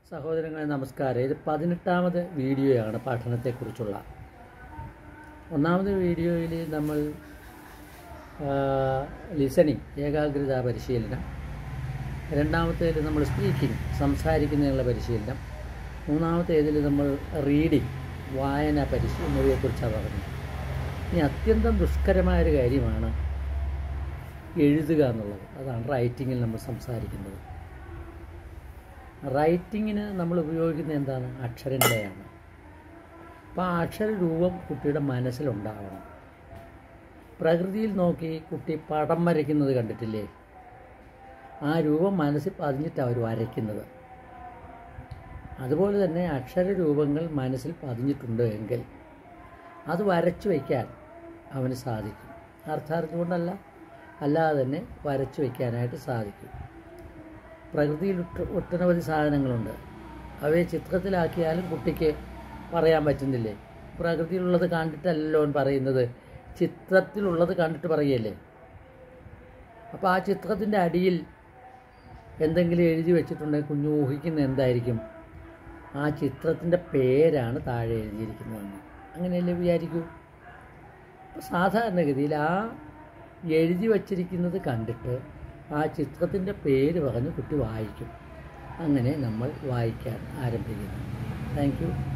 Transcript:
സഹോദരങ്ങളെ നമസ്കാരം ഇത് പതിനെട്ടാമത് വീഡിയോയാണ് പഠനത്തെക്കുറിച്ചുള്ള ഒന്നാമത് വീഡിയോയിൽ നമ്മൾ ലിസണിങ് ഏകാഗ്രത പരിശീലനം രണ്ടാമത്തേതിൽ നമ്മൾ സ്പീക്കിംഗ് സംസാരിക്കുന്നതിനുള്ള പരിശീലനം മൂന്നാമത്തേതിൽ നമ്മൾ റീഡിങ് വായന പരിശീലനത്തെക്കുറിച്ചാണ് പറഞ്ഞത് ഇനി അത്യന്തം ദുഷ്കരമായൊരു കാര്യമാണ് എഴുതുക എന്നുള്ളത് അതാണ് റൈറ്റിങ്ങിൽ നമ്മൾ സംസാരിക്കുന്നത് റൈറ്റിങ്ങിന് നമ്മൾ ഉപയോഗിക്കുന്നത് എന്താണ് അക്ഷരങ്ങളെയാണ് അപ്പോൾ ആ അക്ഷരരൂപം കുട്ടിയുടെ മനസ്സിലുണ്ടാവണം പ്രകൃതിയിൽ നോക്കി കുട്ടി പടം വരയ്ക്കുന്നത് കണ്ടിട്ടില്ലേ ആ രൂപം മനസ്സിൽ പതിഞ്ഞിട്ട് അവർ വരയ്ക്കുന്നത് അതുപോലെ തന്നെ അക്ഷരരൂപങ്ങൾ മനസ്സിൽ പതിഞ്ഞിട്ടുണ്ട് എങ്കിൽ അത് വരച്ചു വയ്ക്കാൻ അവന് സാധിക്കും അർത്ഥാർത്ഥം അല്ലാതെ തന്നെ വരച്ചു വയ്ക്കാനായിട്ട് സാധിക്കും പ്രകൃതിയിൽ ഒട്ട് ഒട്ടനവധി സാധനങ്ങളുണ്ട് അവയെ ചിത്രത്തിലാക്കിയാലും കുട്ടിക്ക് പറയാൻ പറ്റുന്നില്ലേ പ്രകൃതിയിലുള്ളത് കണ്ടിട്ടല്ലല്ലോ അവൻ പറയുന്നത് ചിത്രത്തിലുള്ളത് കണ്ടിട്ട് പറയല്ലേ അപ്പോൾ ആ ചിത്രത്തിൻ്റെ അടിയിൽ എന്തെങ്കിലും എഴുതി വെച്ചിട്ടുണ്ടെങ്കിൽ കുഞ്ഞു ഊഹിക്കുന്ന എന്തായിരിക്കും ആ ചിത്രത്തിൻ്റെ പേരാണ് താഴെ എഴുതിയിരിക്കുന്നതെന്ന് അങ്ങനെയല്ലേ വിചാരിക്കൂ അപ്പോൾ സാധാരണഗതിയിൽ ആ എഴുതി വച്ചിരിക്കുന്നത് കണ്ടിട്ട് ആ ചിത്രത്തിൻ്റെ പേര് പറഞ്ഞ് കുട്ടി വായിക്കും അങ്ങനെ നമ്മൾ വായിക്കാൻ ആരംഭിക്കുന്നു താങ്ക് യു